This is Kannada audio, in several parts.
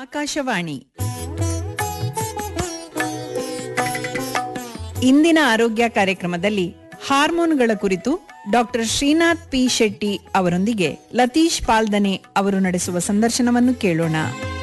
ಆಕಾಶವಾಣಿ ಇಂದಿನ ಆರೋಗ್ಯ ಕಾರ್ಯಕ್ರಮದಲ್ಲಿ ಹಾರ್ಮೋನ್ಗಳ ಕುರಿತು ಡಾಕ್ಟರ್ ಶ್ರೀನಾಥ್ ಪಿ ಶೆಟ್ಟಿ ಅವರೊಂದಿಗೆ ಲತೀಶ್ ಪಾಲ್ದನೆ ಅವರು ನಡೆಸುವ ಸಂದರ್ಶನವನ್ನು ಕೇಳೋಣ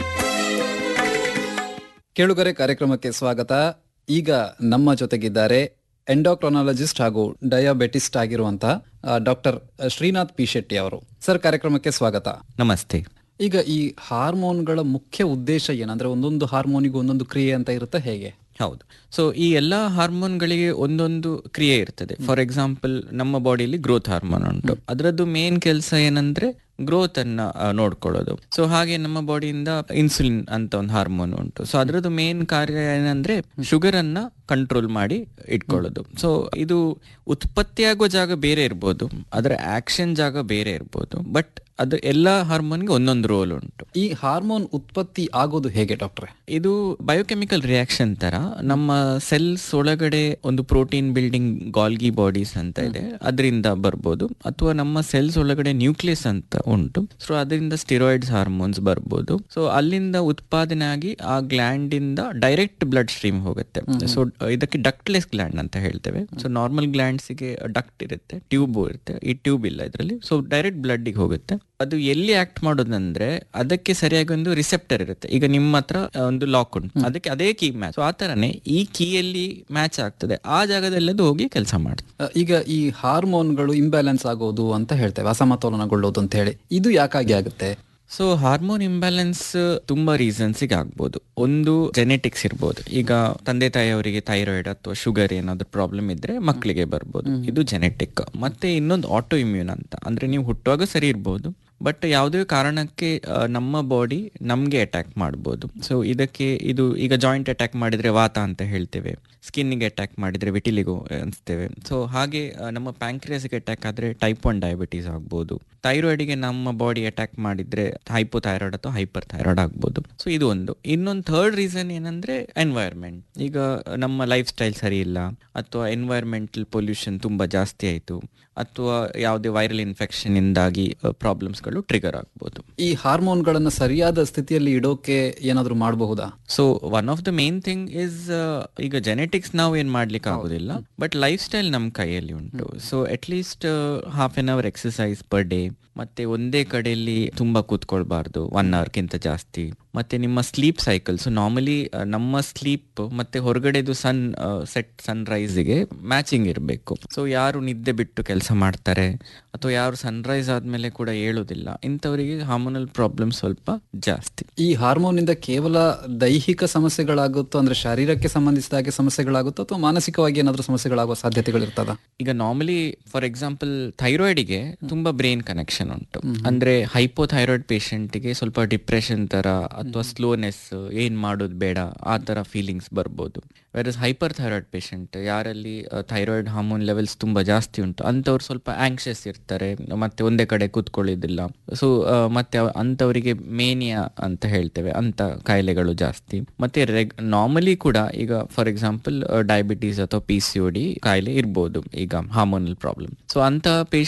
ಕೇಳುಗರೆ ಕಾರ್ಯಕ್ರಮಕ್ಕೆ ಸ್ವಾಗತ ಈಗ ನಮ್ಮ ಜೊತೆಗಿದ್ದಾರೆ ಎಂಡೋಕ್ರೊನಾಲಜಿಸ್ಟ್ ಹಾಗೂ ಡಯಾಬೆಟಿಸ್ಟ್ ಆಗಿರುವಂತಹ ಡಾಕ್ಟರ್ ಶ್ರೀನಾಥ್ ಪಿ ಶೆಟ್ಟಿ ಅವರು ಸರ್ ಕಾರ್ಯಕ್ರಮಕ್ಕೆ ಸ್ವಾಗತ ನಮಸ್ತೆ ಈಗ ಈ ಹಾರ್ಮೋನ್ಗಳ ಮುಖ್ಯ ಉದ್ದೇಶ ಏನಂದ್ರೆ ಒಂದೊಂದು ಹಾರ್ಮೋನಿಗೂ ಒಂದೊಂದು ಕ್ರಿಯೆ ಅಂತ ಇರುತ್ತೆ ಹೇಗೆ ಹೌದು ಸೊ ಈ ಎಲ್ಲ ಹಾರ್ಮೋನ್ಗಳಿಗೆ ಒಂದೊಂದು ಕ್ರಿಯೆ ಇರ್ತದೆ ಫಾರ್ ಎಕ್ಸಾಂಪಲ್ ನಮ್ಮ ಬಾಡಿಯಲ್ಲಿ ಗ್ರೋತ್ ಹಾರ್ಮೋನ್ ಉಂಟು ಅದರದ್ದು ಮೇನ್ ಕೆಲಸ ಏನಂದ್ರೆ ಗ್ರೋತ್ ಅನ್ನ ಆ, ನೋಡ್ಕೊಳ್ಳೋದು ಸೊ ಹಾಗೆ ನಮ್ಮ ಬಾಡಿಯಿಂದ ಇನ್ಸುಲಿನ್ ಅಂತ ಒಂದು ಹಾರ್ಮೋನ್ ಉಂಟು ಸೊ ಅದರದ್ದು ಮೇನ್ ಕಾರ್ಯ ಏನಂದ್ರೆ ಶುಗರ್ ಅನ್ನ ಕಂಟ್ರೋಲ್ ಮಾಡಿ ಇಟ್ಕೊಳ್ಳೋದು ಸೊ ಇದು ಉತ್ಪತ್ತಿಯಾಗೋ ಜಾಗ ಬೇರೆ ಇರ್ಬೋದು ಅದರ ಆಕ್ಷನ್ ಜಾಗ ಬೇರೆ ಇರ್ಬೋದು ಬಟ್ ಅದು ಎಲ್ಲ ಹಾರ್ಮೋನ್ಗೆ ಒಂದೊಂದು ರೋಲ್ ಉಂಟು ಈ ಹಾರ್ಮೋನ್ ಉತ್ಪತ್ತಿ ಆಗೋದು ಹೇಗೆ ಡಾಕ್ಟ್ರೆ ಇದು ಬಯೋಕೆಮಿಕಲ್ ರಿಯಾಕ್ಷನ್ ತರ ನಮ್ಮ ಸೆಲ್ಸ್ ಒಳಗಡೆ ಒಂದು ಪ್ರೋಟೀನ್ ಬಿಲ್ಡಿಂಗ್ ಗಾಲ್ಗಿ ಬಾಡೀಸ್ ಅಂತ ಇದೆ ಅದರಿಂದ ಬರ್ಬೋದು ಅಥವಾ ನಮ್ಮ ಸೆಲ್ಸ್ ಒಳಗಡೆ ನ್ಯೂಕ್ಲಿಯಸ್ ಅಂತ ಉಂಟು ಸೊ ಅದರಿಂದ ಸ್ಟಿರಾಯ್ಡ್ಸ್ ಹಾರ್ಮೋನ್ಸ್ ಬರ್ಬೋದು ಸೊ ಅಲ್ಲಿಂದ ಉತ್ಪಾದನೆ ಆಗಿ ಆ ಗ್ಲ್ಯಾಂಡ್ ಇಂದ ಡೈರೆಕ್ಟ್ ಬ್ಲಡ್ ಸ್ಟ್ರೀಮ್ ಹೋಗುತ್ತೆ ಸೊ ಇದಕ್ಕೆ ಡಕ್ಟ್ಲೆಸ್ ಗ್ಲ್ಯಾಂಡ್ ಅಂತ ಹೇಳ್ತೇವೆ ಸೊ ನಾರ್ಮಲ್ ಗ್ಲ್ಯಾಂಡ್ಸ್ ಗೆ ಡಕ್ಟ್ ಇರುತ್ತೆ ಟ್ಯೂಬ್ ಇರುತ್ತೆ ಈ ಟ್ಯೂಬ್ ಇಲ್ಲ ಇದರಲ್ಲಿ ಸೊ ಡೈರೆಕ್ಟ್ ಬ್ಲಡ್ ಗೆ ಹೋಗುತ್ತೆ ಅದು ಎಲ್ಲಿ ಆಕ್ಟ್ ಮಾಡೋದಂದ್ರೆ ಅದಕ್ಕೆ ಸರಿಯಾಗಿ ಒಂದು ರಿಸೆಪ್ಟರ್ ಇರುತ್ತೆ ಈಗ ನಿಮ್ಮ ಹತ್ರ ಒಂದು ಲಾಕ್ ಉಂಟು ಅದಕ್ಕೆ ಅದೇ ಕೀ ಮ್ಯಾಚ್ ಆ ತರನೇ ಈ ಕೀಯಲ್ಲಿ ಮ್ಯಾಚ್ ಆಗ್ತದೆ ಆ ಜಾಗದಲ್ಲಿ ಅದು ಹೋಗಿ ಕೆಲಸ ಮಾಡುತ್ತೆ ಅ, ಈಗ ಈ ಹಾರ್ಮೋನ್ಗಳು ಇಂಬ್ಯಾಲೆನ್ಸ್ ಆಗೋದು ಅಂತ ಹೇಳ್ತೇವೆ ಅಸಮತೋಲನಗೊಳ್ಳೋದು ಅಂತ ಹೇಳಿ ಇದು ಯಾಕಾಗಿ ಆಗುತ್ತೆ ಸೊ ಹಾರ್ಮೋನ್ ಇಂಬ್ಯಾಲೆನ್ಸ್ ತುಂಬಾ ರೀಸನ್ಸಿಗೆ ಆಗ್ಬೋದು ಒಂದು ಜೆನೆಟಿಕ್ಸ್ ಇರ್ಬೋದು ಈಗ ತಂದೆ ತಾಯಿಯವರಿಗೆ ಥೈರಾಯ್ಡ್ ಅಥವಾ ಶುಗರ್ ಏನಾದ್ರು ಪ್ರಾಬ್ಲಮ್ ಇದ್ರೆ ಮಕ್ಕಳಿಗೆ ಬರ್ಬೋದು ಇದು ಜೆನೆಟಿಕ್ ಮತ್ತೆ ಇನ್ನೊಂದು ಆಟೋ ಇಮ್ಯೂನ್ ಅಂತ ಅಂದ್ರೆ ನೀವು ಹುಟ್ಟುವಾಗ ಸರಿ ಇರ್ಬೋದು ಬಟ್ ಯಾವುದೇ ಕಾರಣಕ್ಕೆ ಆ, ನಮ್ಮ ಬಾಡಿ ನಮ್ಗೆ ಅಟ್ಯಾಕ್ ಮಾಡ್ಬೋದು ಸೊ ಇದಕ್ಕೆ ಇದು ಈಗ ಜಾಯಿಂಟ್ ಅಟ್ಯಾಕ್ ಮಾಡಿದ್ರೆ ವಾತ ಅಂತ ಹೇಳ್ತೇವೆ ಸ್ಕಿನ್ನಿಗೆ ಅಟ್ಯಾಕ್ ಮಾಡಿದ್ರೆ ವಿಟಿಲಿಗೋ ಅನ್ಸ್ತೇವೆ ಸೊ ಹಾಗೆ ಆ, ನಮ್ಮ ಪ್ಯಾಂಕ್ರಿಯಾಸ್ಗೆ ಅಟ್ಯಾಕ್ ಆದ್ರೆ ಟೈಪ್ ಒನ್ ಡಯಾಬಿಟೀಸ್ ಆಗ್ಬೋದು ಥೈರಾಯ್ಡ್ಗೆ ನಮ್ಮ ಬಾಡಿ ಅಟ್ಯಾಕ್ ಮಾಡಿದ್ರೆ ಹೈಪೋಥೈರಾಯ್ಡ್ ಅಥವಾ ಹೈಪರ್ ಥೈರಾಯ್ಡ್ ಆಗ್ಬೋದು ಸೊ ಇದು ಒಂದು ಇನ್ನೊಂದು ಥರ್ಡ್ ರೀಸನ್ ಏನಂದ್ರೆ ಎನ್ವೈರ್ಮೆಂಟ್ ಈಗ ನಮ್ಮ ಲೈಫ್ ಸ್ಟೈಲ್ ಸರಿ ಇಲ್ಲ ಅಥವಾ ಎನ್ವೈರ್ಮೆಂಟಲ್ ಪೊಲ್ಯೂಷನ್ ತುಂಬಾ ಜಾಸ್ತಿ ಆಯಿತು ಅಥವಾ ಯಾವುದೇ ವೈರಲ್ ಇನ್ಫೆಕ್ಷನ್ ಇಂದಾಗಿ ಪ್ರಾಬ್ಲಮ್ಸ್ಗಳು ಟ್ರಿಗರ್ ಆಗ್ಬೋದು ಈ ಹಾರ್ಮೋನ್ಗಳನ್ನ ಸರಿಯಾದ ಸ್ಥಿತಿಯಲ್ಲಿ ಇಡೋಕೆ ಏನಾದ್ರೂ ಮಾಡಬಹುದಾ so one of the main thing is ಈಗ ಜೆನೆಟಿಕ್ಸ್ ನಾವು ಏನ್ ಮಾಡ್ಲಿಕ್ಕೆ ಆಗೋದಿಲ್ಲ ಬಟ್ ಲೈಫ್ ಸ್ಟೈಲ್ ನಮ್ಮ ಕೈಯಲ್ಲಿ ಉಂಟು so at least half an hour exercise per day ಮತ್ತೆ ಒಂದೇ ಕಡೆಯಲ್ಲಿ ತುಂಬಾ ಕೂತ್ಕೊಳ್ಬಾರ್ದು ಒನ್ ಅವರ್ಗಿಂತ ಜಾಸ್ತಿ ಮತ್ತೆ ನಿಮ್ಮ ಸ್ಲೀಪ್ ಸೈಕಲ್ಸ್ ನಾರ್ಮಲಿ ನಮ್ಮ ಸ್ಲೀಪ್ ಮತ್ತೆ ಹೊರಗಡೆದು ಸನ್ ಸೆಟ್ ಸನ್ ರೈಸ್ಗೆ ಮ್ಯಾಚಿಂಗ್ ಇರಬೇಕು ಸೊ ಯಾರು ನಿದ್ದೆ ಬಿಟ್ಟು ಕೆಲಸ ಮಾಡ್ತಾರೆ ಅಥವಾ ಯಾರು ಸನ್ರೈಸ್ ಆದ್ಮೇಲೆ ಕೂಡ ಹೇಳೋದಿಲ್ಲ ಇಂಥವರಿಗೆ ಹಾರ್ಮೋನಲ್ ಪ್ರಾಬ್ಲಮ್ ಸ್ವಲ್ಪ ಜಾಸ್ತಿ ಈ ಹಾರ್ಮೋನ್ ಇಂದ ಕೇವಲ ದೈಹಿಕ ಸಮಸ್ಯೆಗಳಾಗುತ್ತೋ ಅಂದ್ರೆ ಶರೀರಕ್ಕೆ ಸಂಬಂಧಿಸಿದ ಹಾಗೆ ಸಮಸ್ಯೆಗಳಾಗುತ್ತೋ ಅಥವಾ ಮಾನಸಿಕವಾಗಿ ಏನಾದ್ರೂ ಸಮಸ್ಯೆಗಳಾಗುವ ಸಾಧ್ಯತೆಗಳಿರ್ತದ ಈಗ ನಾರ್ಮಲಿ ಫಾರ್ ಎಕ್ಸಾಂಪಲ್ ಥೈರಾಯ್ಡ್ಗೆ ತುಂಬಾ ಬ್ರೈನ್ ಕನೆಕ್ಷನ್ ಉಂಟು ಅಂದ್ರೆ ಹೈಪೋಥೈರಾಯ್ಡ್ ಗೆ ಸ್ವಲ್ಪ ಡಿಪ್ರೆಷನ್ ತರ ಅಥವಾ ಸ್ಲೋನೆಸ್ ಏನ್ ಮಾಡೋದು ಬೇಡ ಆ ತರ ಫೀಲಿಂಗ್ಸ್ ಬರ್ಬೋದು ವೆರಸ್ ಹೈಪರ್ ಥೈರಾಯ್ಡ್ ಪೇಷಂಟ್ ಯಾರಲ್ಲಿ ಥೈರಾಯ್ಡ್ ಹಾರ್ಮೋನ್ ಲೆವೆಲ್ಸ್ ತುಂಬಾ ಜಾಸ್ತಿ ಉಂಟು ಅಂಥವ್ರು ಸ್ವಲ್ಪ ಆಂಕ್ಷಿಯಸ್ ಇರ್ತಾರೆ ಮತ್ತೆ ಒಂದೇ ಕಡೆ ಕೂತ್ಕೊಳ್ಳೋದಿಲ್ಲ ಸೊ ಮತ್ತೆ ಅವ- ಅಂಥವರಿಗೆ ಮೇನಿಯಾ ಅಂತ ಹೇಳ್ತೇವೆ ಅಂತ ಕಾಯಿಲೆಗಳು ಜಾಸ್ತಿ ಮತ್ತೆ ರೆಗ್ ನಾರ್ಮಲಿ ಕೂಡ ಈಗ ಫಾರ್ ಎಕ್ಸಾಂಪಲ್ ಡಯಾಬಿಟೀಸ್ ಅಥವಾ ಪಿ ಸಿ ಡಿ ಕಾಯಿಲೆ ಇರ್ಬೋದು ಈಗ ಹಾರ್ಮೋನಲ್ ಪ್ರಾಬ್ಲಮ್ ಸೊ ಅಂತ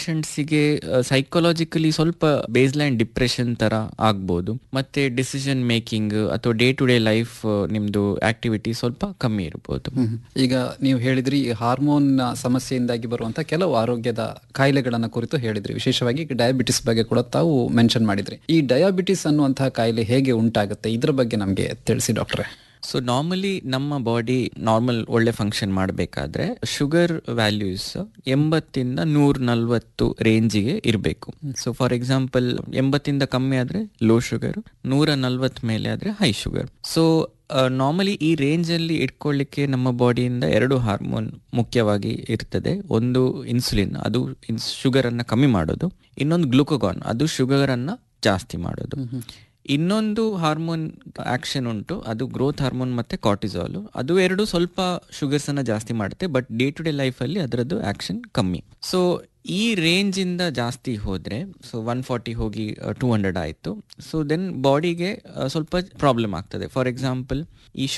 ಗೆ ಸೈಕಾಲಜಿಕಲಿ ಸ್ವಲ್ಪ ಬೇಸ್ ಲೈನ್ ಡಿಪ್ರೆಷನ್ ತರ ಆಗ್ಬೋದು ಮತ್ತೆ ಡಿಸಿಷನ್ ಮೇಕಿಂಗ್ ಅಥವಾ ಡೇ ಟು ಡೇ ಲೈಫ್ ನಿಮ್ದು ಆಕ್ಟಿವಿಟಿ ಸ್ವಲ್ಪ ಕಮ್ಮಿ ಇರ್ಬೋದು ಈಗ ನೀವು ಹೇಳಿದ್ರಿ ಈ ಹಾರ್ಮೋನ್ ಸಮಸ್ಯೆಯಿಂದಾಗಿ ಬರುವಂತ ಕೆಲವು ಆರೋಗ್ಯದ ಕಾಯಿಲೆಗಳನ್ನ ಕುರಿತು ಹೇಳಿದ್ರಿ ವಿಶೇಷವಾಗಿ ಡಯಾಬಿಟಿಸ್ ಬಗ್ಗೆ ಕೂಡ ತಾವು ಮೆನ್ಷನ್ ಮಾಡಿದ್ರಿ ಈ ಡಯಾಬಿಟಿಸ್ ಅನ್ನುವಂತಹ ಕಾಯಿಲೆ ಹೇಗೆ ಉಂಟಾಗುತ್ತೆ ಇದ್ರ ಬಗ್ಗೆ ನಮ್ಗೆ ತಿಳಿಸಿ ಡಾಕ್ಟ್ರೆ ಸೊ ನಾರ್ಮಲಿ ನಮ್ಮ ಬಾಡಿ ನಾರ್ಮಲ್ ಒಳ್ಳೆ ಫಂಕ್ಷನ್ ಮಾಡಬೇಕಾದ್ರೆ ಶುಗರ್ ವ್ಯಾಲ್ಯೂಸ್ ಎಂಬತ್ತಿಂದ ನೂರ ನಲ್ವತ್ತು ರೇಂಜಿಗೆ ಇರಬೇಕು ಸೊ ಫಾರ್ ಎಕ್ಸಾಂಪಲ್ ಎಂಬತ್ತಿಂದ ಕಮ್ಮಿ ಆದ್ರೆ ಲೋ ಶುಗರ್ ನೂರ ನಲ್ವತ್ ಮೇಲೆ ಆದ್ರೆ ಹೈ ಶುಗರ್ ಸೊ ನಾರ್ಮಲಿ ಈ ರೇಂಜ್ ಅಲ್ಲಿ ಇಟ್ಕೊಳ್ಳಿಕ್ಕೆ ನಮ್ಮ ಬಾಡಿಯಿಂದ ಎರಡು ಹಾರ್ಮೋನ್ ಮುಖ್ಯವಾಗಿ ಇರ್ತದೆ ಒಂದು ಇನ್ಸುಲಿನ್ ಅದು ಶುಗರ್ ಅನ್ನ ಕಮ್ಮಿ ಮಾಡೋದು ಇನ್ನೊಂದು ಗ್ಲೂಕೋಗಾನ್ ಅದು ಶುಗರ್ ಅನ್ನ ಜಾಸ್ತಿ ಮಾಡೋದು ಇನ್ನೊಂದು ಹಾರ್ಮೋನ್ ಆಕ್ಷನ್ ಉಂಟು ಅದು ಗ್ರೋತ್ ಹಾರ್ಮೋನ್ ಮತ್ತೆ ಕಾರ್ಟಿಸಾಲ್ ಅದು ಎರಡು ಸ್ವಲ್ಪ ಶುಗರ್ಸ್ ಅನ್ನ ಜಾಸ್ತಿ ಮಾಡುತ್ತೆ but day to day life ಅಲ್ಲಿ ಅದರದ್ದು ಆಕ್ಷನ್ ಕಮ್ಮಿ ಸೊ ಈ ರೇಂಜ್ ಇಂದ ಜಾಸ್ತಿ ಹೋದ್ರೆ ಸೊ ಒನ್ ಫಾರ್ಟಿ ಹೋಗಿ ಟೂ ಹಂಡ್ರೆಡ್ ಆಯ್ತು ಸೊ ದೆನ್ ಬಾಡಿಗೆ ಸ್ವಲ್ಪ ಪ್ರಾಬ್ಲಮ್ ಆಗ್ತದೆ ಫಾರ್ ಎಕ್ಸಾಂಪಲ್ ಈ